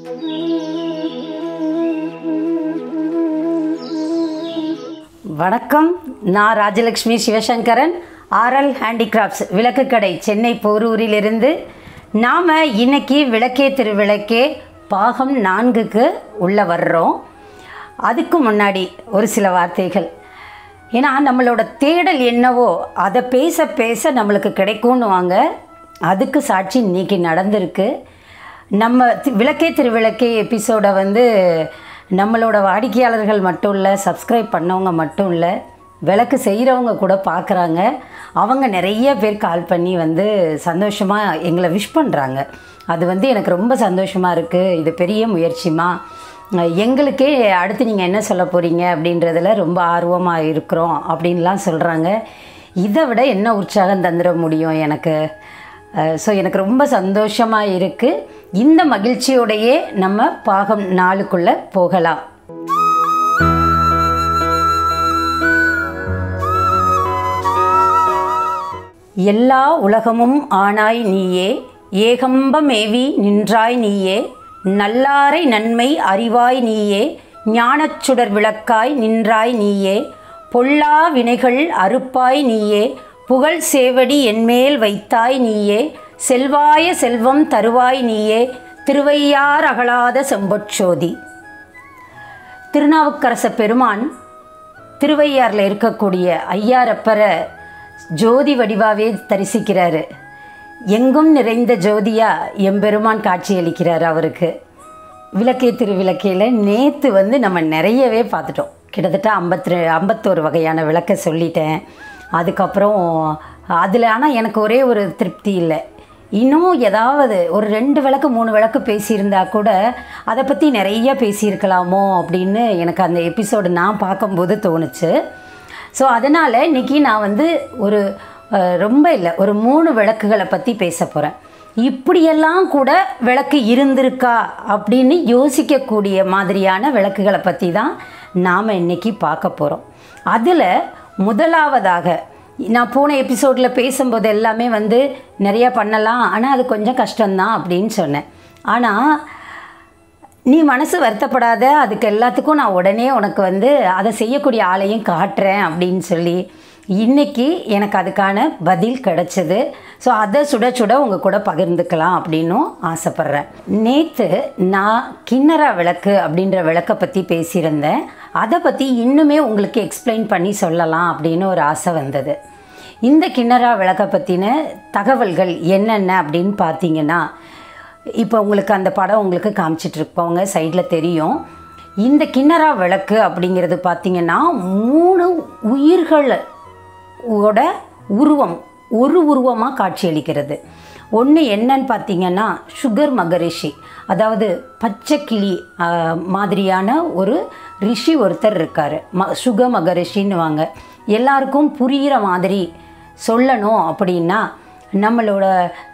வணக்கம் நான் Rajalakshmi Sivasankaran RL handicrafts விளக்கு கடை சென்னை போரூரிலிருந்து நாம் இன்னைக்கு விளக்கே திருவிளக்கே பாகம் நான்குக்கு உள்ளே வர்றோம் அதுக்கு முன்னாடி ஒரு சில வார்த்தைகள் ஏன்னா நம்மளோட தேடல் என்னவோ அதை பேச பேச நம்மளுக்கு கிடைக்கும்னு வாங்க அதுக்கு சாட்சி இன்னைக்கு நடந்திருக்கு நம்ம தி- விளக்கே திருவிளக்கே எபிசோடை வந்து நம்மளோட வாடிக்கையாளர்கள் மட்டும் இல்லை சப்ஸ்கிரைப் பண்ணவங்க மட்டும் இல்லை விளக்கு செய்கிறவங்க கூட பார்க்குறாங்க அவங்க நிறைய பேர் கால் பண்ணி வந்து சந்தோஷமாக எங்களை விஷ் பண்ணுறாங்க அது வந்து எனக்கு ரொம்ப சந்தோஷமாக இருக்குது இது பெரிய முயற்சிமா அஹ் எங்களுக்கே அடுத்து நீங்கள் என்ன சொல்ல போகிறீங்க அப்படின்றதுல ரொம்ப ஆர்வமாக இருக்கிறோம் அப்படின்லாம் சொல்கிறாங்க இதை விட என்ன உற்சாகம் தந்துட முடியும் எனக்கு ஸோ எனக்கு ரொம்ப சந்தோஷமாக இருக்குது இந்த மகிழ்ச்சியோடையே நம்ம பாகம் நாளுக்குள்ளே போகலாம் எல்லா உலகமும் ஆனாய் நீயே ஏகம்பமேவி நின்றாய் நீயே நல்லாரை நன்மை அறிவாய் நீயே ஞானச் சுடர் விளக்காய் நின்றாய் நீயே பொல்லா வினைகள் அறுப்பாய் நீயே புகழ் சேவடி என்மேல் வைத்தாய் நீயே செல்வாய செல்வம் தருவாய் நீயே திருவையார் அகலாத செம்பொற்சோதி திருநாவுக்கரச பெருமான் திருவையாறில் இருக்கக்கூடிய ஐயாரப்பரை ஜோதி வடிவாவே தரிசிக்கிறாரு எங்கும் நிறைந்த ஜோதியா எம்பெருமான் காட்சியளிக்கிறார் அவருக்கு விளக்கே திருவிளக்கையில் நேற்று வந்து நம்ம நிறையவே பார்த்துட்டோம் கிட்டத்தட்ட ஐம்பத்தி ஐம்பத்தோரு வகையான விளக்க சொல்லிட்டேன் அதுக்கப்புறம் அதில் ஆனால் எனக்கு ஒரே ஒரு திருப்தி இல்லை இன்னும் ஏதாவது ஒரு ரெண்டு விளக்கு மூணு விளக்கு பேசியிருந்தா கூட அதை பற்றி நிறைய பேசியிருக்கலாமோ அப்படின்னு எனக்கு அந்த எபிசோடு நான் பார்க்கும்போது தோணுச்சு ஸோ அதனால் இன்றைக்கி நான் வந்து ஒரு அஹ், ரொம்ப இல்லை ஒரு மூணு விளக்குகளை பற்றி பேச போகிறேன் இப்படியெல்லாம் கூட விளக்கு இருந்திருக்கா அப்படின்னு யோசிக்கக்கூடிய மாதிரியான விளக்குகளை பற்றி தான் நாம் இன்னைக்கு பார்க்க போகிறோம் அதில் முதலாவதாக நான் போன எபிசோடில் பேசும்போது எல்லாமே வந்து நிறையா பண்ணலாம் ஆனால் அது கொஞ்சம் கஷ்டம்தான் அப்படின்னு சொன்னேன் ஆனால் நீ மனசு வருத்தப்படாத அதுக்கு எல்லாத்துக்கும் நான் உடனே உனக்கு வந்து அதை செய்யக்கூடிய ஆளையும் காட்டுறேன் அப்படின்னு சொல்லி இன்னைக்கு எனக்கு அதுக்கான பதில் கிடச்சிது ஸோ அதை சுட சுட உங்கள் கூட பகிர்ந்துக்கலாம் அப்படின்னும் ஆசைப்பட்றேன் நேற்று நான் கிண்ணறா விளக்கு அப்படின்ற விளக்கை பற்றி பேசியிருந்தேன் அதை பற்றி இன்னுமே உங்களுக்கு எக்ஸ்பிளைன் பண்ணி சொல்லலாம் அப்படின்னு ஒரு ஆசை வந்தது இந்த கிண்ணறா விளக்கை பற்றின தகவல்கள் என்னென்ன அப்படின்னு பார்த்தீங்கன்னா இப்போ உங்களுக்கு அந்த படம் உங்களுக்கு காமிச்சிட்ருப்பவங்க சைடில் தெரியும் இந்த கிண்ணறா விளக்கு அப்படிங்கிறது பார்த்தீங்கன்னா மூணு உயிர்கள் ஓட உருவம் ஒரு உருவமாக காட்சியளிக்கிறது ஒன்று என்னன்னு பார்த்தீங்கன்னா சுகர் மகரிஷி அதாவது பச்சை கிளி ஆஹ், மாதிரியான ஒரு ரிஷி ஒருத்தர் இருக்கார் ம சுக மகரிஷின்னுவாங்க எல்லாருக்கும் புரிகிற மாதிரி சொல்லணும் அப்படின்னா நம்மளோட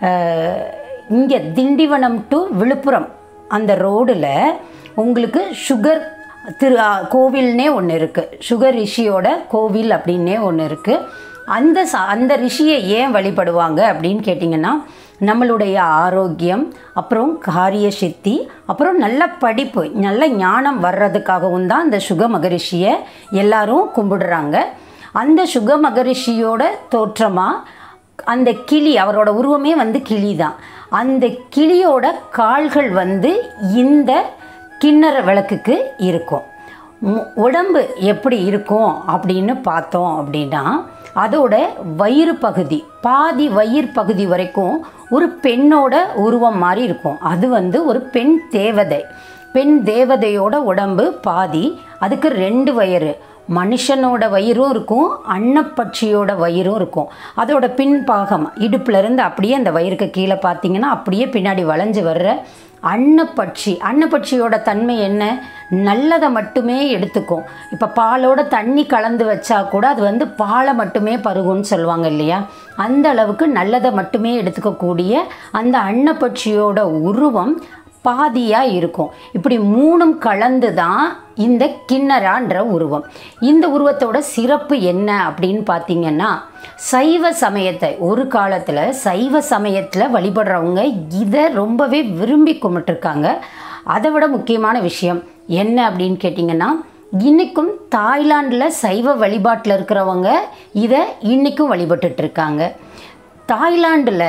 இங்கே திண்டிவனம் டு விழுப்புரம் அந்த ரோடில் உங்களுக்கு சுகர் திரு ஆ, கோவில்னே ஒன்று இருக்குது சுகர் ரிஷியோட கோவில் அப்படின்னே ஒன்று இருக்குது அந்த ச அந்த ரிஷியை ஏன் வழிபடுவாங்க அப்படின்னு கேட்டிங்கன்னா நம்மளுடைய ஆரோக்கியம் அப்புறம் காரிய சித்தி அப்புறம் நல்ல படிப்பு நல்ல ஞானம் வர்றதுக்காகவும் தான் அந்த சுக மகரிஷியை எல்லாரும் கும்பிடுறாங்க அந்த சுக மகரிஷியோட தோற்றமாக அந்த கிளி அவரோட உருவமே வந்து கிளி தான் அந்த கிளியோட கால்கள் வந்து இந்த கிண்ணற விளக்குக்கு இருக்கும் மு- உடம்பு எப்படி இருக்கும் அப்படின்னு பார்த்தோம் அப்படின்னா அதோட வயிறு பகுதி பாதி வயிறு பகுதி வரைக்கும் ஒரு பெண்ணோட உருவம் மாதிரி இருக்கும் அது வந்து ஒரு பெண் தேவதை பெண் தேவதையோட உடம்பு பாதி அதுக்கு ரெண்டு வயிறு மனுஷனோட வயிறும் இருக்கும் அன்னப்பட்சியோட வயிறும் இருக்கும் அதோட பின்பாகம் இடுப்புல இருந்து அப்படியே அந்த வயிறுக்கு கீழே பார்த்தீங்கன்னா அப்படியே பின்னாடி வளைஞ்சு வர்ற அன்னப்பட்சி அன்னப்பட்சியோட தன்மை என்ன நல்லதை மட்டுமே எடுத்துக்கும் இப்போ பாலோட தண்ணி கலந்து வச்சா கூட அது வந்து பாலை மட்டுமே பருகும்னு சொல்லுவாங்க இல்லையா அந்த அளவுக்கு நல்லதை மட்டுமே எடுத்துக்கக்கூடிய அந்த அன்னப்பட்சியோட உருவம் பாதியாக இருக்கும் இப்படி மூணும் கலந்து தான் இந்த கிண்ணறான்ற உருவம் இந்த உருவத்தோட சிறப்பு என்ன அப்படின்னு பார்த்தீங்கன்னா சைவ சமயத்தை ஒரு காலத்தில் சைவ சமயத்தில் வழிபடுறவங்க இதை ரொம்பவே விரும்பி கும்பிட்டுருக்காங்க அதை விட முக்கியமான விஷயம் என்ன அப்படின்னு கேட்டிங்கன்னா இன்றைக்கும் தாய்லாண்டில் சைவ வழிபாட்டில் இருக்கிறவங்க இதை இன்றைக்கும் வழிபட்டுட்டு இருக்காங்க தாய்லாண்டில்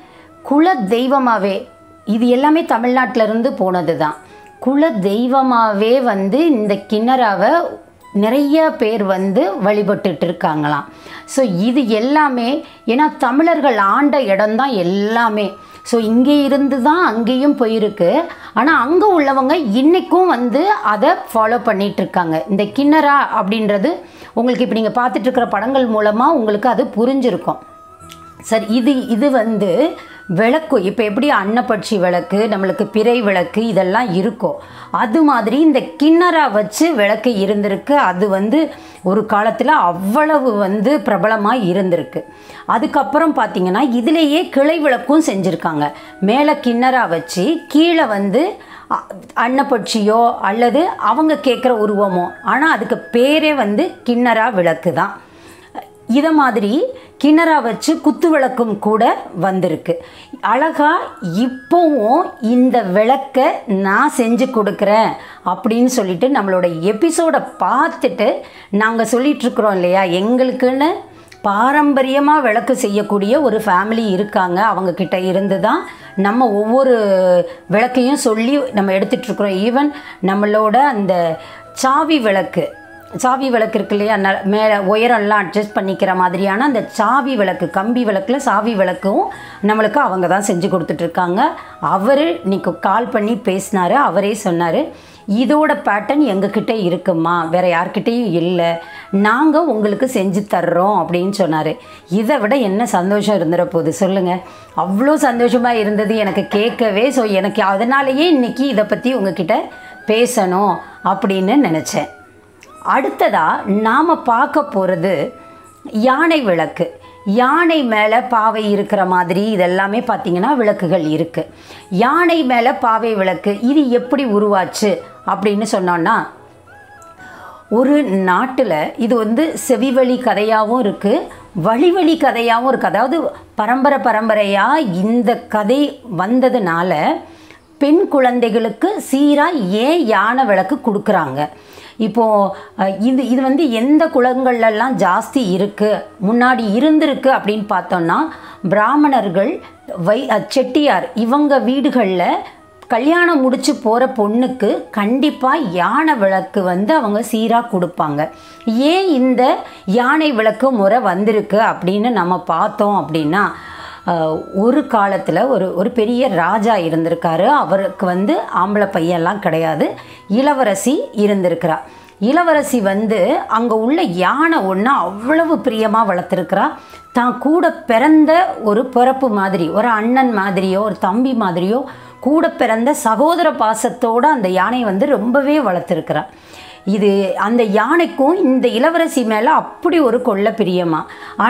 குல தெய்வமாகவே இது எல்லாமே தமிழ்நாட்டில இருந்து போனது தான் குல தெய்வமாகவே வந்து இந்த கிண்ணறாவை நிறைய பேர் வந்து வழிபட்டுட்டு இருக்காங்களாம் ஸோ இது எல்லாமே ஏன்னா தமிழர்கள் ஆண்ட இடம்தான் எல்லாமே ஸோ இங்கே இருந்து தான் அங்கேயும் போயிருக்கு ஆனால் அங்கே உள்ளவங்க இன்றைக்கும் வந்து அதை ஃபாலோ பண்ணிட்டு இருக்காங்க இந்த கிண்ணறா அப்படின்றது உங்களுக்கு இப்போ நீங்கள் பார்த்துட்டு இருக்கிற படங்கள் மூலமாக உங்களுக்கு அது புரிஞ்சிருக்கும் சரி இது இது வந்து விளக்கு இப்போ எப்படி அன்னப்பட்சி விளக்கு நம்மளுக்கு பிறை விளக்கு இதெல்லாம் இருக்கும் அது மாதிரி இந்த கிண்ணறா வச்சு விளக்கு இருந்திருக்கு அது வந்து ஒரு காலத்தில் அவ்வளவு வந்து பிரபலமாக இருந்திருக்கு அதுக்கப்புறம் பார்த்தீங்கன்னா இதிலேயே கிளை விளக்கும் செஞ்சுருக்காங்க மேலே கிண்ணறா வச்சு கீழே வந்து அ- அன்னப்பட்சியோ அல்லது அவங்க கேட்குற உருவமோ ஆனால் அதுக்கு பேரே வந்து கிண்ணறா விளக்கு தான் இதை மாதிரி கிணறா வச்சு குத்து விளக்கும் கூட வந்திருக்கு அழகா இப்போவும் இந்த விளக்கை நான் செஞ்சு கொடுக்குறேன் அப்படின்னு சொல்லிட்டு நம்மளோட எபிசோடை பார்த்துட்டு நாங்கள் சொல்லிகிட்ருக்குறோம் இல்லையா எங்களுக்குன்னு பாரம்பரியமாக விளக்கு செய்யக்கூடிய ஒரு ஃபேமிலி இருக்காங்க அவங்க கிட்ட இருந்து தான் நம்ம ஒவ்வொரு விளக்கையும் சொல்லி நம்ம எடுத்துட்ருக்குறோம் ஈவன் நம்மளோட அந்த சாவி விளக்கு சாவி விளக்கு இருக்கு இல்லையா ந- மேலே உயரம்லாம் அட்ஜஸ்ட் பண்ணிக்கிற மாதிரியான அந்த சாவி விளக்கு கம்பி விளக்கில் சாவி விளக்கும் நம்மளுக்கு அவங்க தான் செஞ்சு கொடுத்துட்ருக்காங்க அவர் இன்னைக்கு கால் பண்ணி பேசினாரு அவரே சொன்னார் இதோட பேட்டர்ன் எங்ககிட்ட இருக்குமா வேற யார்கிட்டயும் இல்லை நாங்கள் உங்களுக்கு செஞ்சு தர்றோம் அப்படின்னு சொன்னார் இதை விட என்ன சந்தோஷம் இருந்துட போகுது சொல்லுங்கள் அவ்வளோ சந்தோஷமாக இருந்தது எனக்கு கேட்கவே ஸோ எனக்கு அதனாலேயே இன்னைக்கு இதை பற்றி உங்ககிட்ட பேசணும் அப்படின்னு நினச்சேன் அடுத்ததா நாம் பார்க்க போகிறது யானை விளக்கு யானை மேலே பாவை இருக்கிற மாதிரி இதெல்லாமே பார்த்தீங்கன்னா விளக்குகள் இருக்குது யானை மேலே பாவை விளக்கு இது எப்படி உருவாச்சு அப்படின்னு சொன்னோன்னா ஒரு நாட்டில் இது வந்து செவிவழி கதையாகவும் இருக்குது வழிவழி கதையாகவும் இருக்குது அதாவது பரம்பரை பரம்பரையாக இந்த கதை வந்ததுனால பெண் குழந்தைகளுக்கு சீராக ஏன் யானை விளக்கு கொடுக்குறாங்க இப்போது இது இது வந்து எந்த குலங்கள்லாம் ஜாஸ்தி இருக்குது முன்னாடி இருந்திருக்கு அப்படின்னு பார்த்தோன்னா பிராமணர்கள் வை அஹ், செட்டியார் இவங்க வீடுகளில் கல்யாணம் முடிச்சு போகிற பொண்ணுக்கு கண்டிப்பாக யானை விளக்கு வந்து அவங்க சீராக கொடுப்பாங்க ஏன் இந்த யானை விளக்கு முறை வந்திருக்கு அப்படின்னு நம்ம பார்த்தோம் அப்படின்னா அஹ், ஒரு காலத்தில் ஒரு ஒரு பெரிய ராஜா இருந்திருக்காரு அவருக்கு வந்து ஆம்பளை பையன்லாம் கிடையாது இளவரசி இருந்திருக்கிறா இளவரசி வந்து அங்கே உள்ள யானை ஒன்று அவ்வளவு பிரியமாக வளர்த்துருக்கிறா தான் கூட பிறந்த ஒரு பிறப்பு மாதிரி ஒரு அண்ணன் மாதிரியோ ஒரு தம்பி மாதிரியோ கூட பிறந்த சகோதர பாசத்தோட அந்த யானை வந்து ரொம்பவே வளர்த்துருக்கிறா இது அந்த யானைக்கும் இந்த இளவரசி மேலே அப்படி ஒரு கொள்ள பிரியமா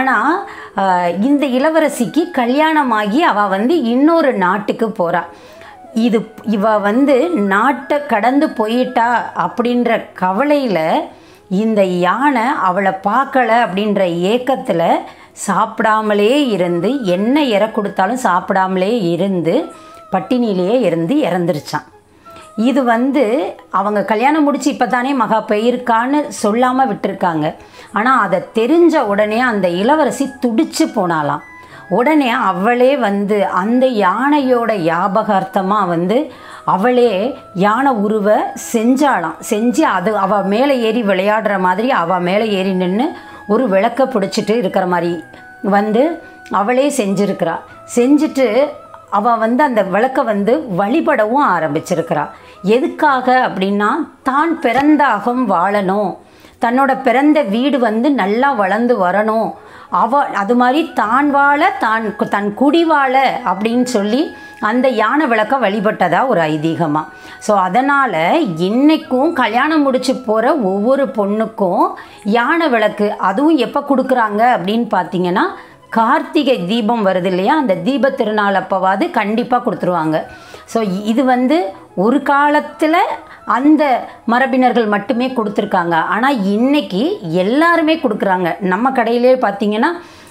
ஆனால் இந்த இளவரசிக்கு கல்யாணமாகி அவள் வந்து இன்னொரு நாட்டுக்கு போகிறா இது இவ வந்து நாட்டை கடந்து போயிட்டா அப்படின்ற கவலையில் இந்த யானை அவளை பார்க்கல அப்படின்ற ஏக்கத்தில் சாப்பிடாமலே இருந்து என்ன இற கொடுத்தாலும் சாப்பிடாமலே இருந்து பட்டினியிலேயே இருந்து இறந்துருச்சான் இது வந்து அவங்க கல்யாணம் முடிச்சு இப்போ தானே மகா போயிருக்கான்னு சொல்லாமல் விட்டுருக்காங்க ஆனால் அதை தெரிஞ்ச உடனே அந்த இளவரசி துடிச்சு போனாலாம் உடனே அவளே வந்து அந்த யானையோட ஞாபகார்த்தமாக வந்து அவளே யானை உருவ செஞ்சாளாம் செஞ்சு அது அவள் மேலே ஏறி விளையாடுற மாதிரி அவள் மேலே ஏறி நின்று ஒரு விளக்க பிடிச்சிட்டு இருக்கிற மாதிரி வந்து அவளே செஞ்சிருக்கிறா செஞ்சுட்டு அவள் வந்து அந்த விளக்க வந்து வழிபடவும் ஆரம்பிச்சிருக்கிறா எதுக்காக அப்படின்னா தான் பிறந்த அகம் வாழணும் தன்னோட பிறந்த வீடு வந்து நல்லா வளர்ந்து வரணும் அவ அது மாதிரி தான் வாழ தான் தன் குடி வாழ அப்படின்னு சொல்லி அந்த யானை விளக்க வழிபட்டதா ஒரு ஐதீகமாக ஸோ அதனால் இன்னைக்கும் கல்யாணம் முடிச்சு போகிற ஒவ்வொரு பொண்ணுக்கும் யானை விளக்கு அதுவும் எப்போ கொடுக்குறாங்க அப்படின்னு பார்த்தீங்கன்னா கார்த்திகை தீபம் வருது இல்லையா அந்த தீப திருநாள் அப்போவாது கண்டிப்பாக கொடுத்துருவாங்க ஸோ இது வந்து ஒரு காலத்தில் அந்த மரபினர்கள் மட்டுமே கொடுத்துருக்காங்க ஆனால் இன்னைக்கு எல்லாருமே கொடுக்குறாங்க நம்ம கடையிலே பார்த்தீங்கன்னா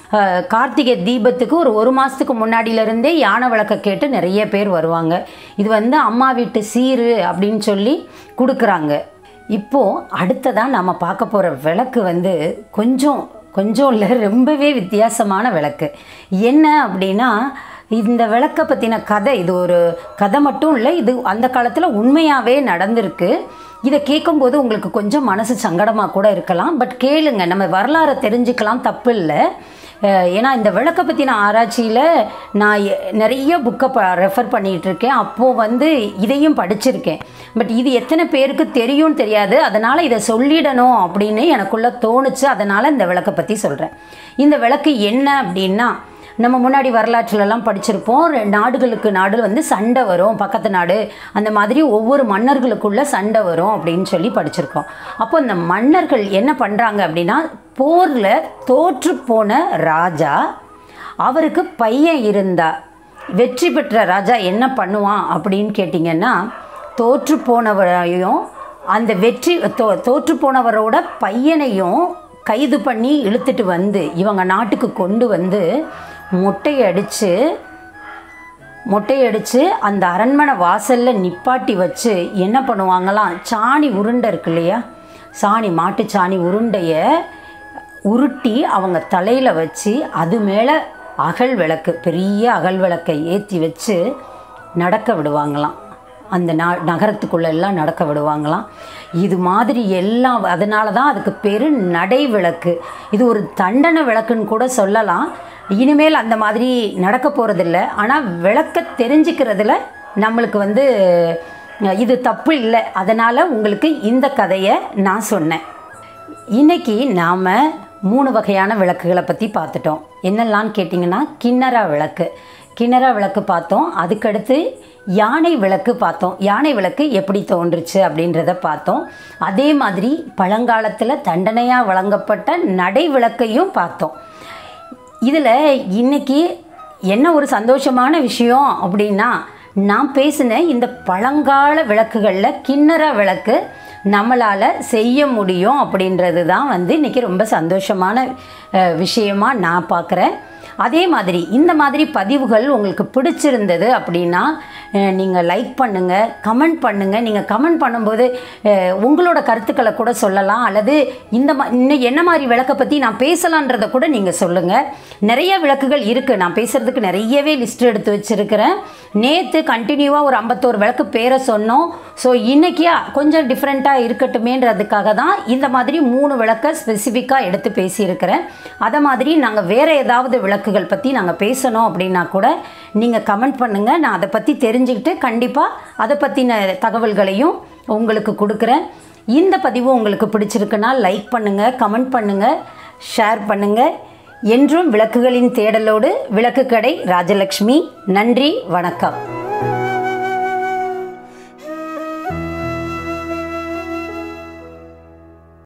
அஹ், கார்த்திகை தீபத்துக்கு ஒரு ஒரு மாதத்துக்கு முன்னாடியிலேருந்தே யானை விளக்க கேட்டு நிறைய பேர் வருவாங்க இது வந்து அம்மா வீட்டு சீரு அப்படின்னு சொல்லி கொடுக்குறாங்க இப்போது அடுத்ததாக நம்ம பார்க்க போகிற விளக்கு வந்து கொஞ்சம் கொஞ்சம் இல்லை ரொம்பவே வித்தியாசமான விளக்கு என்ன அப்படின்னா இந்த விளக்கை பற்றின கதை இது ஒரு கதை மட்டும் இல்லை இது அந்த காலத்தில் உண்மையாகவே நடந்திருக்கு இதை கேட்கும்போது உங்களுக்கு கொஞ்சம் மனசு சங்கடமாக கூட இருக்கலாம் பட் கேளுங்க நம்ம வரலாறை தெரிஞ்சுக்கலாம் தப்பு இல்லை அஹ் ஏன்னா இந்த விளக்கை பற்றின ஆராய்ச்சியில் நான் எ- நிறைய புக்கை ப ரெஃபர் பண்ணிகிட்டு இருக்கேன் அப்போது வந்து இதையும் படிச்சிருக்கேன் பட் இது எத்தனை பேருக்கு தெரியும்னு தெரியாது அதனால் இதை சொல்லிடணும் அப்படின்னு எனக்குள்ளே தோணுச்சு அதனால் இந்த விளக்கை பற்றி சொல்கிறேன் இந்த விளக்கு என்ன அப்படின்னா நம்ம முன்னாடி வரலாற்றுலலாம் படிச்சிருப்போம் ரெ- நாடுகளுக்கு நாடு வந்து சண்டை வரும் பக்கத்து நாடு அந்த மாதிரி ஒவ்வொரு மன்னர்களுக்குள்ள சண்டை வரும் அப்படின்னு சொல்லி படிச்சிருக்கோம் அப்போ இந்த மன்னர்கள் என்ன பண்ணுறாங்க அப்படின்னா போரில் தோற்று போன ராஜா அவருக்கு பையன் இருந்தா வெற்றி பெற்ற ராஜா என்ன பண்ணுவான் அப்படின்னு கேட்டிங்கன்னா தோற்று போனவரையும் அந்த வெற்றி தோ தோற்று போனவரோட பையனையும் கைது பண்ணி இழுத்துட்டு வந்து இவங்க நாட்டுக்கு கொண்டு வந்து மொட்டையை அடித்து மொட்டையடித்து அந்த அரண்மனை வாசலில் நிப்பாட்டி வச்சு என்ன பண்ணுவாங்களாம் சாணி உருண்டை இருக்கு இல்லையா சாணி மாட்டு சாணி உருண்டையை உருட்டி அவங்க தலையில் வச்சு அது மேலே அகல் விளக்கு பெரிய அகல் விளக்கை ஏற்றி வச்சு நடக்க விடுவாங்களாம் அந்த நா நகரத்துக்குள்ள எல்லாம் நடக்க விடுவாங்களாம் இது மாதிரி எல்லாம் அதனால தான் அதுக்கு பேர் நடை விளக்கு இது ஒரு தண்டனை விளக்குன்னு கூட சொல்லலாம் இனிமேல் அந்த மாதிரி நடக்க போகிறதில்ல ஆனால் விளக்க தெரிஞ்சுக்கிறதுல நம்மளுக்கு வந்து அஹ், இது தப்பு இல்லை அதனால் உங்களுக்கு இந்த கதையை நான் சொன்னேன் இன்னைக்கு நாம் மூணு வகையான விளக்குகளை பற்றி பார்த்துட்டோம் என்னெல்லாம்னு கேட்டிங்கன்னா கிண்ணறா விளக்கு கிண்ணறா விளக்கு பார்த்தோம் அதுக்கடுத்து யானை விளக்கு பார்த்தோம் யானை விளக்கு எப்படி தோன்றுச்சு அப்படின்றத பார்த்தோம் அதே மாதிரி பழங்காலத்தில் தண்டனையாக வழங்கப்பட்ட நடை விளக்கையும் பார்த்தோம் இதில் இன்னைக்கு என்ன ஒரு சந்தோஷமான விஷயம் அப்படின்னா நான் பேசின இந்த பழங்கால விளக்குகளில் கிண்ணற விளக்கு நம்மளால் செய்ய முடியும் அப்படின்றது தான் வந்து இன்றைக்கி ரொம்ப சந்தோஷமான அஹ், விஷயமா நான் பார்க்குறேன் அதே மாதிரி இந்த மாதிரி பதிவுகள் உங்களுக்கு பிடிச்சிருந்தது அப்படின்னா நீங்கள் லைக் பண்ணுங்கள் கமெண்ட் பண்ணுங்கள் நீங்கள் கமெண்ட் பண்ணும்போது அஹ், உங்களோட கருத்துக்களை கூட சொல்லலாம் அல்லது இந்த மா இன்னும் என்ன மாதிரி விளக்கை பற்றி நான் பேசலான்றதை கூட நீங்கள் சொல்லுங்கள் நிறைய விளக்குகள் இருக்குது நான் பேசுகிறதுக்கு நிறையவே லிஸ்ட் எடுத்து வச்சுருக்கிறேன் நேற்று கண்டினியூவாக ஒரு ஐம்பத்தோரு விளக்கு பேரை சொன்னோம் ஸோ இன்றைக்கி கொஞ்சம் டிஃப்ரெண்ட்டாக இருக்கட்டுமேன்றதுக்காக தான் இந்த மாதிரி மூணு விளக்கை ஸ்பெசிஃபிக்காக எடுத்து பேசியிருக்கிறேன் அதை மாதிரி நாங்கள் வேறு ஏதாவது விளக்குகள் பற்றி நாங்கள் பேசணும் அப்படின்னா கூட நீங்கள் கமெண்ட் பண்ணுங்கள் நான் அதை பற்றி தெரிஞ்சுக்கிட்டு கண்டிப்பாக அதை பற்றின தகவல்களையும் உங்களுக்கு கொடுக்குறேன் இந்த பதிவு உங்களுக்கு பிடிச்சிருக்குன்னா லைக் பண்ணுங்கள் கமெண்ட் பண்ணுங்கள் ஷேர் பண்ணுங்கள் என்றும் விளக்குகளின் தேடலோடு விளக்கு கடை ராஜலக்ஷ்மி நன்றி வணக்கம்